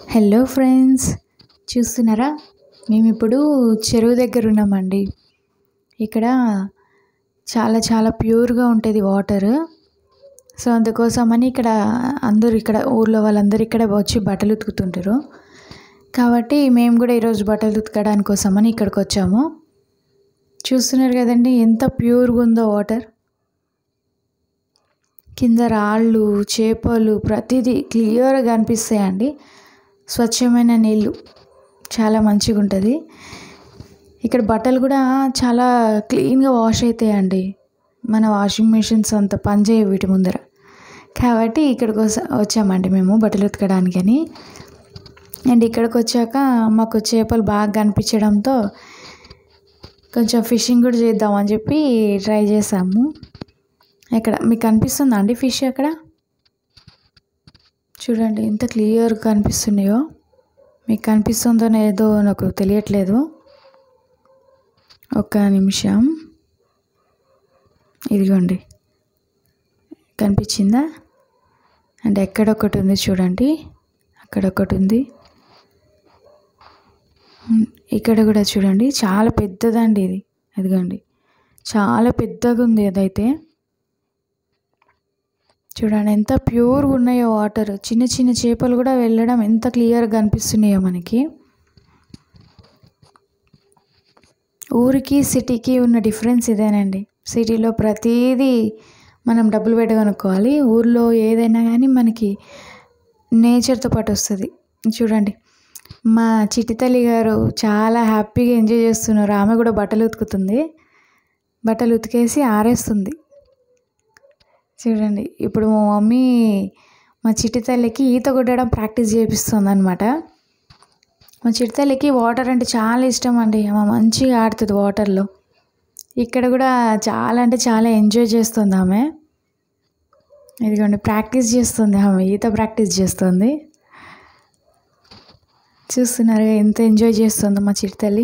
hello friends చూస్తున్నారా మేము ఇప్పుడు చెరువు దగ్గర ఉన్నామండి ఇక్కడ చాలా చాలా ప్యూర్గా ఉంటుంది వాటర్ సో అందుకోసమని ఇక్కడ అందరూ ఇక్కడ ఊర్లో వాళ్ళందరూ ఇక్కడ వచ్చి బట్టలు ఉతుకుతుంటారు కాబట్టి మేము కూడా ఈరోజు బట్టలు ఉతకడానికి కోసమని ఇక్కడికి వచ్చాము చూస్తున్నారు కదండి ఎంత ప్యూర్గా ఉందో వాటర్ కింద రాళ్ళు చేపలు ప్రతిదీ క్లియర్గా కనిపిస్తాయండి స్వచ్ఛమైన నీళ్ళు చాలా మంచిగా ఉంటుంది ఇక్కడ బట్టలు కూడా చాలా క్లీన్గా వాష్ అవుతాయండి మన వాషింగ్ మిషన్స్ అంత పనిచేయవు వీటి ముందర కాబట్టి ఇక్కడికి వస వచ్చామండి మేము బట్టలు ఉతకడానికి అని అండ్ ఇక్కడికి వచ్చాక మాకు చేపలు బాగా కనిపించడంతో కొంచెం ఫిషింగ్ కూడా చేద్దామని చెప్పి ట్రై చేసాము ఇక్కడ మీకు కనిపిస్తుందా అండి ఫిష్ అక్కడ చూడండి ఎంత క్లియర్గా కనిపిస్తున్నాయో మీకు కనిపిస్తుందో లేదో నాకు తెలియట్లేదు ఒక్క నిమిషం ఇదిగోండి కనిపించిందా అంటే ఎక్కడొకటి ఉంది చూడండి అక్కడ ఒకటి ఉంది ఇక్కడ కూడా చూడండి చాలా పెద్దదండి ఇది అదిగోండి చాలా పెద్దగా ఉంది అదైతే చూడండి ఎంత ప్యూర్గా ఉన్నాయో వాటర్ చిన్న చిన్న చేపలు కూడా వెళ్ళడం ఎంత క్లియర్గా కనిపిస్తున్నాయో మనకి ఊరికి సిటీకి ఉన్న డిఫరెన్స్ ఇదేనండి సిటీలో ప్రతిదీ మనం డబ్బులు పెట్టి కొనుక్కోవాలి ఊర్లో ఏదైనా కానీ మనకి నేచర్తో పాటు వస్తుంది చూడండి మా చిట్టి తల్లి గారు చాలా హ్యాపీగా ఎంజాయ్ చేస్తున్నారు ఆమె కూడా బట్టలు ఉతుకుతుంది బట్టలు ఉతికేసి ఆరేస్తుంది చూడండి ఇప్పుడు మా మమ్మీ మా చిట్టి తల్లికి ఈత కొట్టడం ప్రాక్టీస్ చేపిస్తుంది అనమాట మా చిట్టి తల్లికి వాటర్ అంటే చాలా ఇష్టం అండి ఆమె మంచిగా ఆడుతుంది వాటర్లో ఇక్కడ కూడా చాలా అంటే చాలా ఎంజాయ్ చేస్తుంది ఆమె ఇదిగోండి ప్రాక్టీస్ చేస్తుంది ఆమె ఈత ప్రాక్టీస్ చేస్తుంది చూస్తున్నారు ఎంత ఎంజాయ్ చేస్తుందో మా చిట్టి తల్లి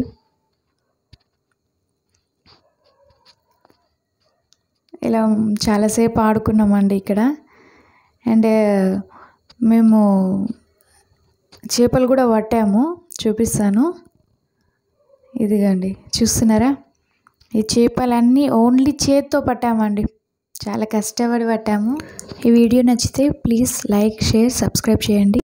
ఇలా చాలాసేపు ఆడుకున్నామండి ఇక్కడ అండ్ మేము చేపలు కూడా పట్టాము చూపిస్తాను ఇదిగండి చూస్తున్నారా ఈ చేపలన్నీ ఓన్లీ చేత్తో పట్టామండి చాలా కష్టపడి పట్టాము ఈ వీడియో నచ్చితే ప్లీజ్ లైక్ షేర్ సబ్స్క్రైబ్ చేయండి